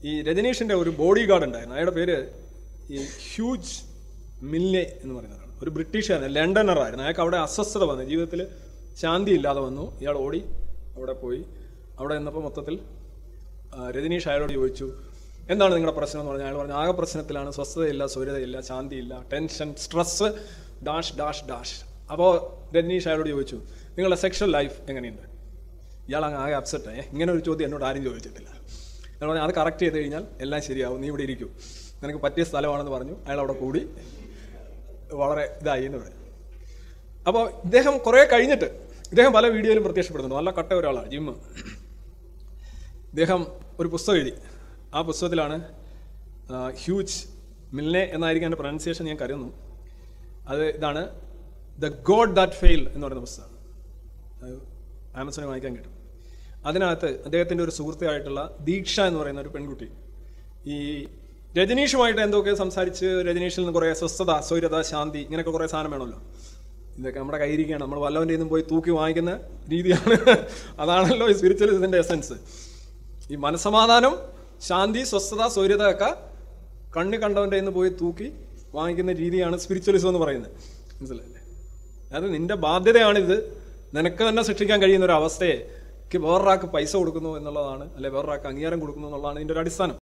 ഈ രജനീഷിൻ്റെ ഒരു body guard ഉണ്ടായിരുന്നു അയാളുടെ പേര് ഈ ഹ്യൂജ് മില്ലെ എന്ന് പറയുന്നതാണ് ഒരു ബ്രിട്ടീഷുകാരൻ ലണ്ടനറായിരുന്നു അയാൾക്ക് അവിടെ അസ്വസ്ഥത വന്നു ജീവിതത്തിൽ ശാന്തി ഇല്ലാതെ വന്നു ഇയാൾ ഓടി അവിടെ പോയി അവിടെ നിന്നപ്പോൾ മൊത്തത്തിൽ ആ, രജനീഷ് അയാളോട് ചോദിച്ചു എന്താണ് നിങ്ങളുടെ പ്രശ്നം എന്ന് പറഞ്ഞാൽ അയാൾ പറഞ്ഞു ആകെ പ്രശ്നത്തിലാണ് സ്വസ്ഥതയില്ല സ്വൈരതയില്ല ശാന്തിയില്ല tension stress dash dash dash അപ്പോൾ രജനീഷ് അയാളോട് ചോദിച്ചു നിങ്ങളുടെ സെക്ഷൽ ലൈഫ് എങ്ങനെയുണ്ട് ഇയാൾ അങ്ങ് ആകെ അപ്സെറ്റ് ആയേ ഇങ്ങനെ ഒരു ചോദ്യം എന്നോട് ആരും ചോദിച്ചിട്ടില്ല ഞാൻ പറഞ്ഞു അത് കറക്റ്റ് ചെയ്ത് കഴിഞ്ഞാൽ എല്ലാം ശരിയാവും നീ ഇവിടെ ഇരിക്കൂ നിനക്ക് പറ്റിയ സ്ഥലമാണെന്ന് പറഞ്ഞു അയാൾ അവിടെ കൂടി വളരെ ഇതായി എന്ന് പറഞ്ഞു അപ്പോൾ ഇദ്ദേഹം കുറേ കഴിഞ്ഞിട്ട് ഇദ്ദേഹം പല വീഡിയോയിലും പ്രത്യക്ഷപ്പെടുന്നുണ്ട് നല്ല കട്ട ഒരാളാണ് ജിമ്മ് ഇദ്ദേഹം ഒരു പുസ്തകം എഴുതി ആ പുസ്തകത്തിലാണ് ഹ്യൂജ് മിൽനെ എന്നായിരിക്കും എൻ്റെ പ്രൊനൗൺസിയേഷൻ ഞാൻ കരുതുന്നു അത് ഇതാണ് ദ ഗോഡ് ദാറ്റ് ഫെയിൽ എന്ന് പറയുന്ന പുസ്തകമാണ് അത് ആമസോണിൽ വാങ്ങിക്കാൻ കിട്ടും അതിനകത്ത് അദ്ദേഹത്തിൻ്റെ ഒരു സുഹൃത്തായിട്ടുള്ള ദീക്ഷ എന്ന് പറയുന്ന ഒരു പെൺകുട്ടി ഈ രജനീഷുമായിട്ട് എന്തൊക്കെ സംസാരിച്ച് രജനീഷിൽ നിന്ന് കുറേ സ്വസ്ഥത സ്വൈരത ശാന്തി ഇങ്ങനെയൊക്കെ കുറേ സാധനം വേണമല്ലോ ഇതൊക്കെ നമ്മുടെ കയ്യിരിക്കുകയാണ് നമ്മൾ വല്ലവൻ്റെ നിന്നും പോയി തൂക്കി വാങ്ങിക്കുന്ന രീതിയാണ് അതാണല്ലോ ഈ സ്പിരിച്വലിസത്തിൻ്റെ എസൻസ് ഈ മനസമാധാനം ശാന്തി സ്വസ്ഥത സ്വൈരത ഒക്കെ കണ്ണി കണ്ടവൻ്റെ നിന്ന് പോയി തൂക്കി വാങ്ങിക്കുന്ന രീതിയാണ് സ്പിരിച്വലിസം എന്ന് പറയുന്നത് മനസ്സിലല്ലേ അത് നിന്റെ ബാധ്യതയാണിത് നിനക്ക് തന്നെ സൃഷ്ടിക്കാൻ കഴിയുന്ന ഒരു അവസ്ഥയെ ക്ക് വേറൊരാൾക്ക് പൈസ കൊടുക്കുന്നു എന്നുള്ളതാണ് അല്ലെ വേറൊരാൾക്ക് അംഗീകാരം കൊടുക്കുന്നു എന്നുള്ളതാണ് ഇതിൻ്റെ ഒരു അടിസ്ഥാനം